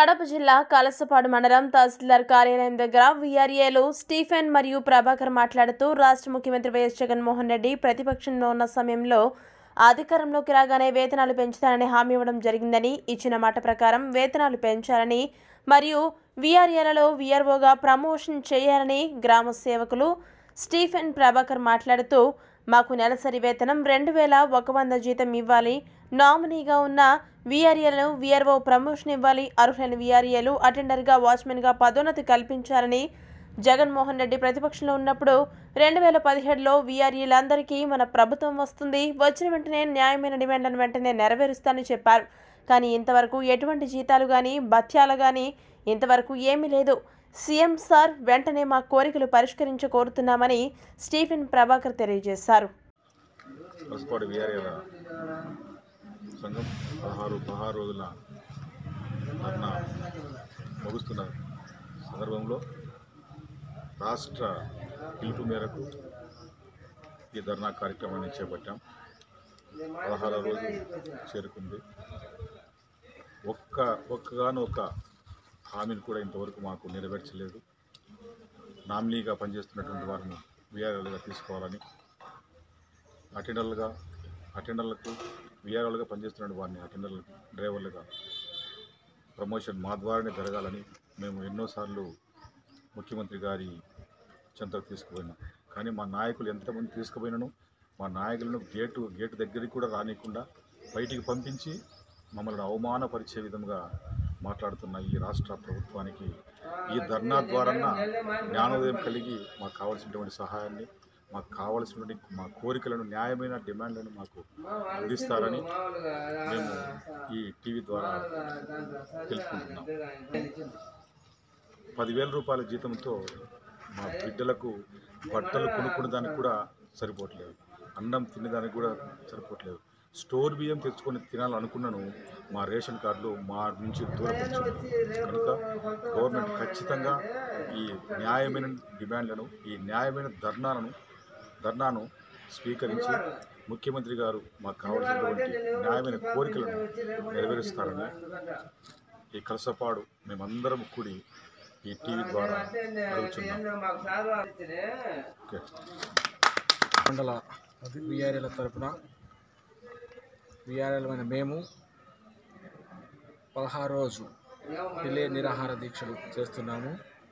కడప జిల్లా కలసపాడు మండలం తహసీల్దార్ కార్యాలయం దగ్గర వీఆర్ఏలు స్టీఫెన్ మరియు ప్రభాకర్ మాట్లాడుతూ రాష్ట్ర ముఖ్యమంత్రి వైఎస్ జగన్మోహన్ రెడ్డి ప్రతిపక్షంలో ఉన్న సమయంలో అధికారంలోకి రాగానే వేతనాలు పెంచుతానని హామీ ఇవ్వడం జరిగిందని ఇచ్చిన మాట ప్రకారం వేతనాలు పెంచాలని మరియు వీఆర్ఏలలో వీఆర్ఓగా ప్రమోషన్ చేయాలని గ్రామ సేవకులు స్టీఫెన్ ప్రభాకర్ మాట్లాడుతూ మాకు నెలసరి వేతనం రెండు వేల ఒక వంద జీతం ఇవ్వాలి నామినీగా ఉన్న వీఆర్ఏలను వీఆర్ఓ ప్రమోషన్ ఇవ్వాలి అర్హులైన వీఆర్ఏలు అటెండర్గా వాచ్మెన్గా పదోన్నతి కల్పించాలని జగన్మోహన్ రెడ్డి ప్రతిపక్షంలో ఉన్నప్పుడు రెండు వేల పదిహేడులో వీఆర్ఈలందరికీ మన ప్రభుత్వం వస్తుంది వచ్చిన వెంటనే న్యాయమైన డిమాండ్లను వెంటనే నెరవేరుస్తానని చెప్పారు కానీ ఇంతవరకు ఎటువంటి జీతాలు కానీ భత్యాలు కానీ ఇంతవరకు ఏమీ లేదు సీఎం సార్ వెంటనే మా కోరికలు పరిష్కరించ కోరుతున్నామని స్టీఫెన్ ప్రభాకర్ తెలియజేశారు పసుపాడు వీఆర్ఏల సంఘం పదహారు పదహారు రోజుల ధర్నా ముగుస్తున్న సందర్భంలో రాష్ట్ర పిలుపు మేరకు ఈ ధర్నా కార్యక్రమాన్ని చేపట్టాం పదహారో రోజు చేరుకుంది ఒక్క ఒక్కగాను ఒక హామీని కూడా ఇంతవరకు మాకు నెరవేర్చలేదు నామినీగా పనిచేస్తున్నటువంటి వారిని వీఆర్ఎల్గా తీసుకోవాలని అటెండర్లుగా అటెండర్లకు వీఆర్ఓలుగా పనిచేస్తున్న వారిని అటెండర్లకు డ్రైవర్లుగా ప్రమోషన్ మా ద్వారానే జరగాలని మేము ఎన్నోసార్లు ముఖ్యమంత్రి గారి చెంతకు తీసుకుపోయినాం కానీ మా నాయకులు ఎంతమంది తీసుకుపోయినాను మా నాయకులను గేటు గేటు దగ్గరికి కూడా రానియకుండా బయటికి పంపించి మమ్మల్ని అవమానపరిచే విధంగా మాట్లాడుతున్న ఈ రాష్ట్ర ప్రభుత్వానికి ఈ ధర్నా ద్వారా జ్ఞానోదయం కలిగి మాకు కావాల్సినటువంటి సహాయాన్ని మాకు కావాల్సినటువంటి మా కోరికలను న్యాయమైన డిమాండ్లను మాకు అందిస్తారని మేము ఈ టీవీ ద్వారా తెలుసుకుంటున్నాం పదివేల రూపాయల జీతంతో మా బిడ్డలకు బట్టలు కొనుక్కునే దానికి కూడా సరిపోవట్లేదు అన్నం తినేదానికి కూడా సరిపోవట్లేదు స్టోర్ బియ్యం తెచ్చుకొని తినాలనుకున్నాను మా రేషన్ కార్డులు మా నుంచి దూరం కనుక గవర్నమెంట్ ఖచ్చితంగా ఈ న్యాయమైన డిమాండ్లను ఈ న్యాయమైన ధర్నాలను ధర్నాను స్వీకరించి ముఖ్యమంత్రి గారు మాకు కావాల్సినటువంటి న్యాయమైన కోరికలను నెరవేరుస్తారని ఈ కలసపాడు మేమందరం కూడి ఈ టీవీ ద్వారా అడుగుతున్నాం ఓకే మండల విఆర్ఎల తరపున విఆర్ఎలమైన మేము పదహారు రోజు రిలే నిరాహార దీక్షలు చేస్తున్నాము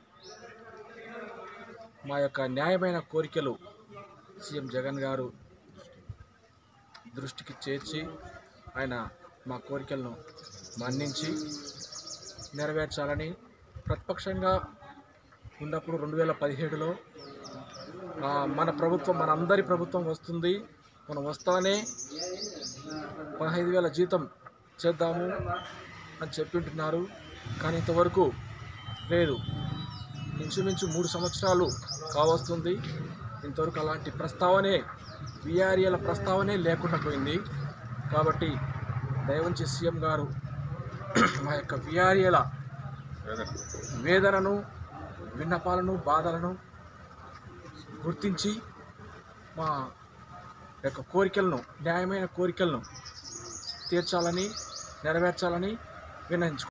మా యొక్క న్యాయమైన కోరికలు సీఎం జగన్ గారు దృష్టికి చేర్చి ఆయన మా కోరికలను మన్నించి నెరవేర్చాలని ప్రతిపక్షంగా ఉన్నప్పుడు రెండు వేల పదిహేడులో ఆ, మన ప్రభుత్వం మన అందరి ప్రభుత్వం వస్తుంది మనం వస్తానే పదహైదు వేల జీతం చేద్దాము అని చెప్పింటున్నారు కానీ ఇంతవరకు లేదు ఇంచుమించు మూడు సంవత్సరాలు కావస్తుంది ఇంతవరకు అలాంటి ప్రస్తావనే విఆర్ఏల ప్రస్తావనే లేకుండా పోయింది కాబట్టి దయవంచి సీఎం గారు మా యొక్క విఆర్ఏల వేదనను విన్నపాలను బాధలను గుర్తించి మా యొక్క కోరికలను న్యాయమైన కోరికలను తీర్చాలని నెరవేర్చాలని విన్నవించుకుంటున్నాను